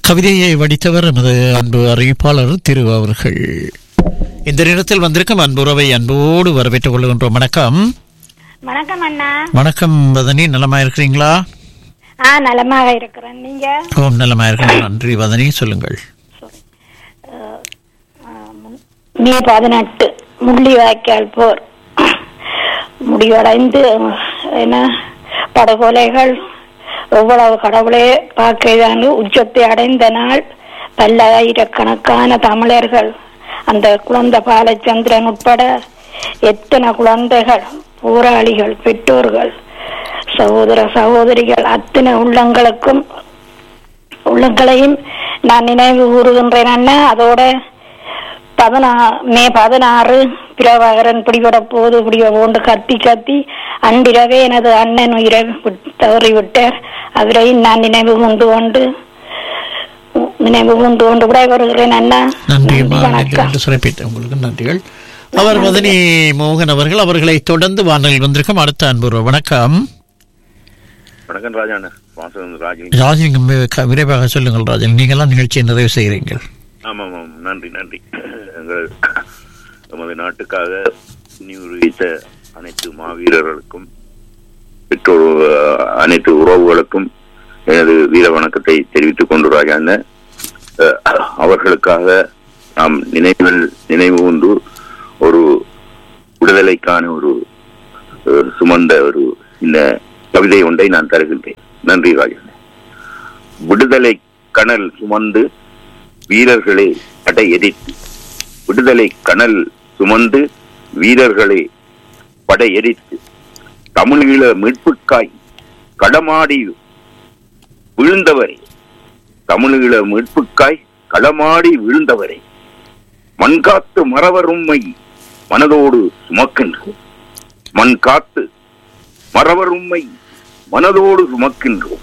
கவிதையை வடித்தவர் எமது அன்பு அறிவிப்பாளர் திரு அவர்கள் இந்த நேரத்தில் வந்திருக்கும் அன்புறவை அன்போடு வரவேற்றுக் கொள்கின்றோம் வணக்கம் வணக்கம் அண்ணா வணக்கம் வதனி நலமா இருக்கிறீங்களா ஆ நலமாக இருக்கிறேன் நீங்க ஓம் நலமா இருக்கிறேன் நன்றி வதனி சொல்லுங்கள் மே பதினெட்டு முள்ளிவாய்க்கால் போர் முடிவடைந்து என்ன படுகொலைகள் எவ்வளவு கடவுளே பார்க்கிறாங்க உச்சத்தை அடைந்த நாள் பல்லாயிரக்கணக்கான தமிழர்கள் அந்த குழந்தை பாலச்சந்திரன் உட்பட எத்தனை குழந்தைகள் போராளிகள் பெற்றோர்கள் சகோதர சகோதரிகள் அத்தனை உள்ளங்களுக்கும் உள்ளங்களையும் நான் நினைவு கூறுகின்றேன் அண்ணா அதோட பதினா மே பதினாறு பிரபாகரன் பிடிபட போது பிடிபட போன்று கத்தி கத்தி அன்றிரவே எனது அண்ணன் உயிரை விட்- தவறிவிட்டார் அவரையும் நான் நினைவு கொண்டு கொண்டு நினைவு கொண்டு கொண்டு விட வருகிறேன் அண்ணா நன்றி நன்றி, வணக்கம் என்று சிறப்பித்த உங்களுக்கு நன்றிகள் அவர் வதனி மோகன் அவர்கள் அவர்களை தொடர்ந்து வானலில் வந்திருக்கும் அடுத்த அன்புறவு வணக்கம் வணக்கம் ராஜாண்ண வாசகம் ராஜினி ராஜலிங்கம் வி- விரைவாக சொல்லுங்கள் ராஜன் நீங்களாம் நிகழ்ச்சியை நிறைவு செய்கிறீர்கள் ஆமாம் ஆமாம் நன்றி நன்றி எங்கள் நமது நாட்டுக்காக நியூரித்த அனைத்து மாவீரர்களுக்கும் பெற்றோர் அஹ், அனைத்து உறவுகளுக்கும் எனது வீர வணக்கத்தை தெரிவித்துக் கொண்டு ராஜாண்ண அஹ், அவர்களுக்காக நாம் நினைவில் நினைவு கொண்டு ஒரு விடுதலைக்கான ஒரு அஹ், சுமந்த ஒரு இந்த கவிதை ஒன்றை நான் தருகின்றேன் நன்றி ராஜாண்ண விடுதலை கனல் சுமந்து வீரர்களே படையெரித்து விடுதலை கனல் சுமந்து வீரர்களே படையெரித்து தமிழீழ மீட்புக்காய் களமாடி விழுந்தவரே தமிழீழ மீட்புக்காய் களமாடி விழுந்தவரே மண்காத்து மறவர் உம்மை மனதோடு சுமக்கின்றோம் மண் காத்து மறவர் உம்மை மனதோடு சுமக்கின்றோம்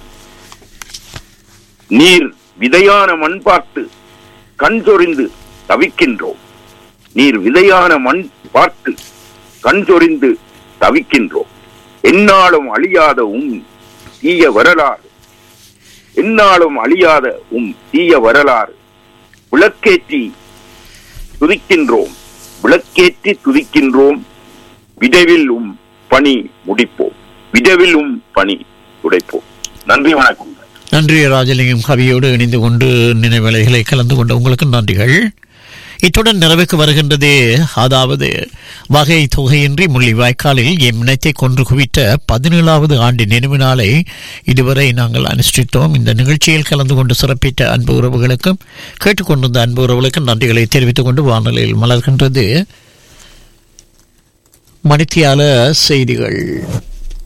நீர் விதையான மண் பார்த்து கண் சொரிந்து தவிக்கின்றோம் நீர் விதையான மண் பார்த்து கண் சொரிந்து தவிக்கின்றோம் எந்நாளும் அழியாத உம் தீய வரலாறு எந்நாளும் அழியாத உம் தீய வரலாறு விளக்கேற்றி துதிக்கின்றோம் விளக்கேற்றி துதிக்கின்றோம் விரைவில் உம் பணி முடிப்போம் விரைவில் உம் பணி உடைப்போம் நன்றி வணக்கம் நன்றி ராஜலிங்கம் கவியோடு இணைந்து கொண்டு நினைவலைகளை கலந்து கொண்ட உங்களுக்கு நன்றிகள் இத்துடன் நிறைவுக்கு வருகின்றது அதாவது வகை தொகையின்றி முள்ளிவாய்க்காலில் எம் இனத்தை கொன்று குவித்த பதினேழாவது ஆண்டு நினைவு நாளை இதுவரை நாங்கள் அனுஷ்டித்தோம் இந்த நிகழ்ச்சியில் கலந்து கொண்டு சிறப்பித்த அன்பு உறவுகளுக்கும் கேட்டுக்கொண்டிருந்த அன்பு உறவுகளுக்கும் நன்றிகளை தெரிவித்துக் கொண்டு வானொலியில் மலர்கின்றது மணித்தியால செய்திகள்